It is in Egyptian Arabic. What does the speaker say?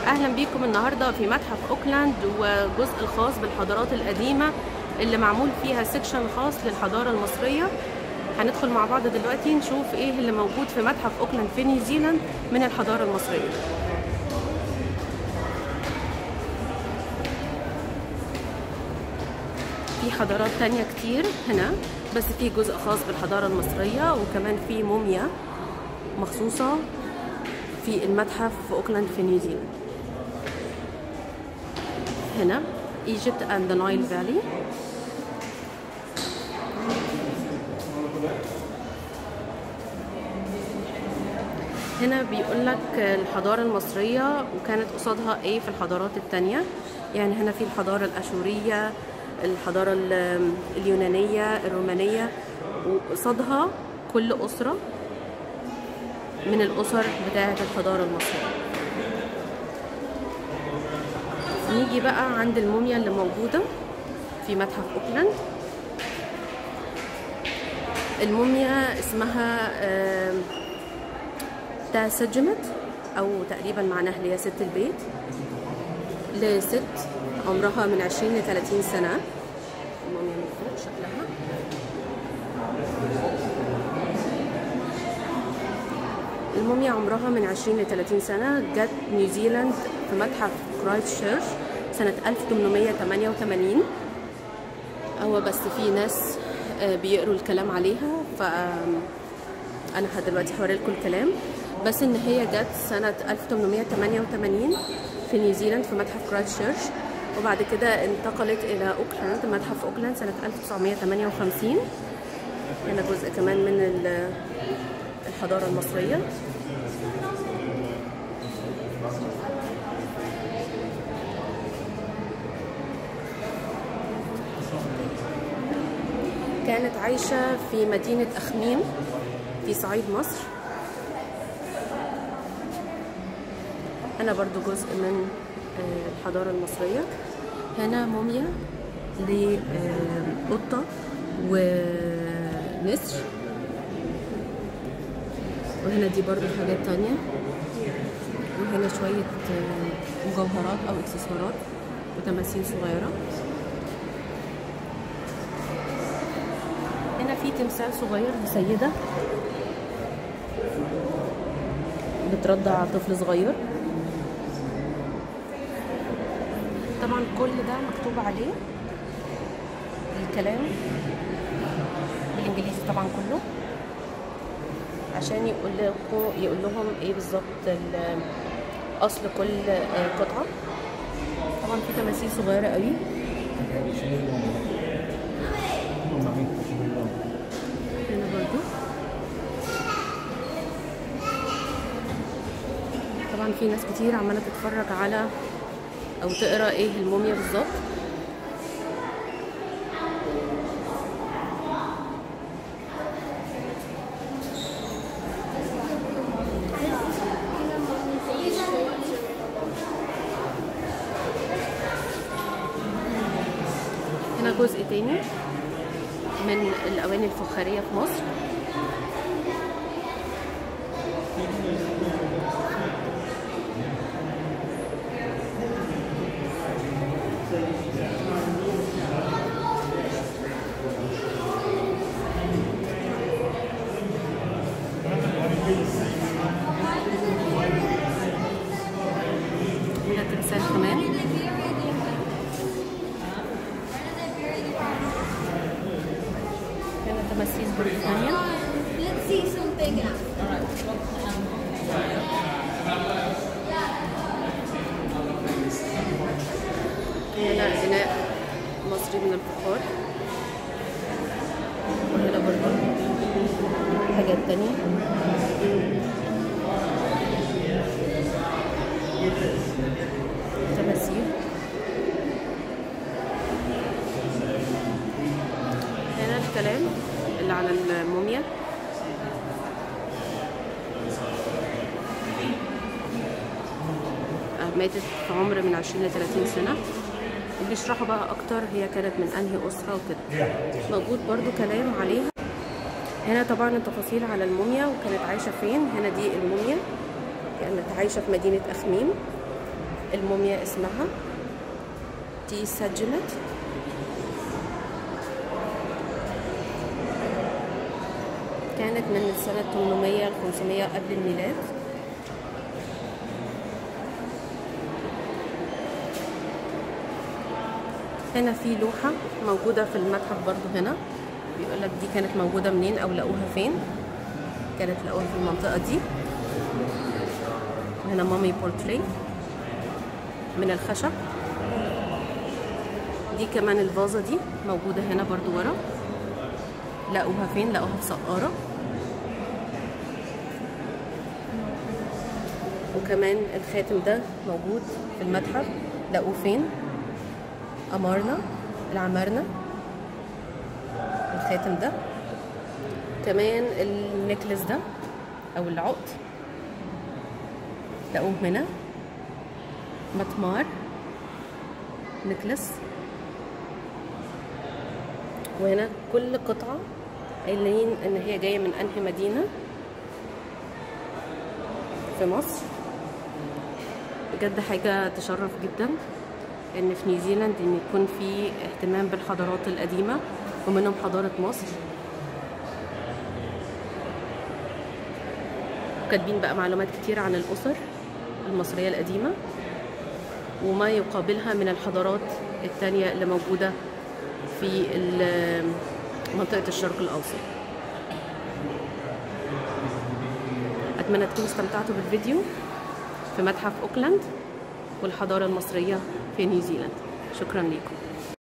اهلا بيكم النهارده في متحف اوكلاند والجزء الخاص بالحضارات القديمه اللي معمول فيها سيكشن خاص للحضاره المصريه هندخل مع بعض دلوقتي نشوف ايه اللي موجود في متحف اوكلاند في نيوزيلاند من الحضاره المصريه في حضارات تانية كتير هنا بس في جزء خاص بالحضارة المصرية وكمان في موميا مخصوصة في المتحف في اوكلاند في نيوزيلاند هنا Egypt and the Nile Valley هنا بيقول لك الحضارة المصرية وكانت قصادها ايه في الحضارات التانية يعني هنا في الحضارة الأشورية الحضارة اليونانية الرومانية وقصادها كل أسرة من الأسر بتاعة الحضارة المصرية نيجي بقى عند الموميا اللي موجودة في متحف أوكلاند الموميا اسمها تاسجمت أو تقريبا معناها اللي هي ست البيت لست عمرها من 20 ل 30 سنة الموميا من فوق شكلها الموميا عمرها من 20 ل 30 سنة جت نيوزيلاند في متحف كرايست شيرش سنة 1888 هو بس في ناس بيقروا الكلام عليها ف أنا دلوقتي هوري لكم الكلام بس إن هي جت سنة 1888 في نيوزيلاند في متحف كرايست شيرش وبعد كده انتقلت إلى أوكلاند متحف أوكلاند سنة 1958 هنا جزء كمان من الحضارة المصرية كانت عايشة في مدينة أخميم في صعيد مصر أنا برضو جزء من الحضارة المصرية هنا موميا لقطة ونسر وهنا دي برضو حاجات تانية وهنا شوية مجوهرات أو إكسسوارات وتماثيل صغيرة هنا في تمثال صغير لسيدة بترضع طفل صغير طبعا كل ده مكتوب عليه الكلام بالانجليزي طبعا كله عشان يقول لكم يقول لهم ايه بالظبط اصل كل قطعه طبعا في تماثيل صغيره قوي هنا برضو طبعا في ناس كتير عماله تتفرج على او تقرا ايه الموميا بالظبط هنا جزء تاني من الأواني الفخارية في مصر هنا تمثال كمان هنا تماثيل برضه ثانية Let's see something else. هنا إناء مصري من الفخار وهنا برضه حاجات تانية تماثيل هنا الكلام اللي على الموميا ماتت في عمر من 20 ل 30 سنة وبيشرحوا بقى أكتر هي كانت من أنهي أسرة وكده موجود برضو كلام عليها هنا طبعا التفاصيل على الموميا وكانت عايشة فين هنا دي الموميا كانت عايشة في مدينة أخميم الموميا اسمها دي سجلت كانت من سنة 800 ل 500 قبل الميلاد هنا في لوحة موجودة في المتحف برضو هنا بيقول لك دي كانت موجودة منين أو لقوها فين كانت لقوها في المنطقة دي هنا مامي بورتري من الخشب دي كمان الفازة دي موجودة هنا برضو ورا لقوها فين لقوها في سقارة وكمان الخاتم ده موجود في المتحف لقوه فين أمارنا العمارنة الخاتم ده كمان النكلس ده أو العقد لقوه هنا متمار نكلس وهنا كل قطعة قايلين ان هي جاية من انهي مدينة في مصر بجد حاجة تشرف جدا ان في نيوزيلاند ان يكون في اهتمام بالحضارات القديمة ومنهم حضارة مصر وكاتبين بقى معلومات كتير عن الأسر المصرية القديمة وما يقابلها من الحضارات التانية اللي موجودة في منطقة الشرق الأوسط أتمنى تكونوا استمتعتوا بالفيديو في متحف أوكلاند والحضارة المصرية في نيوزيلاند شكرا لكم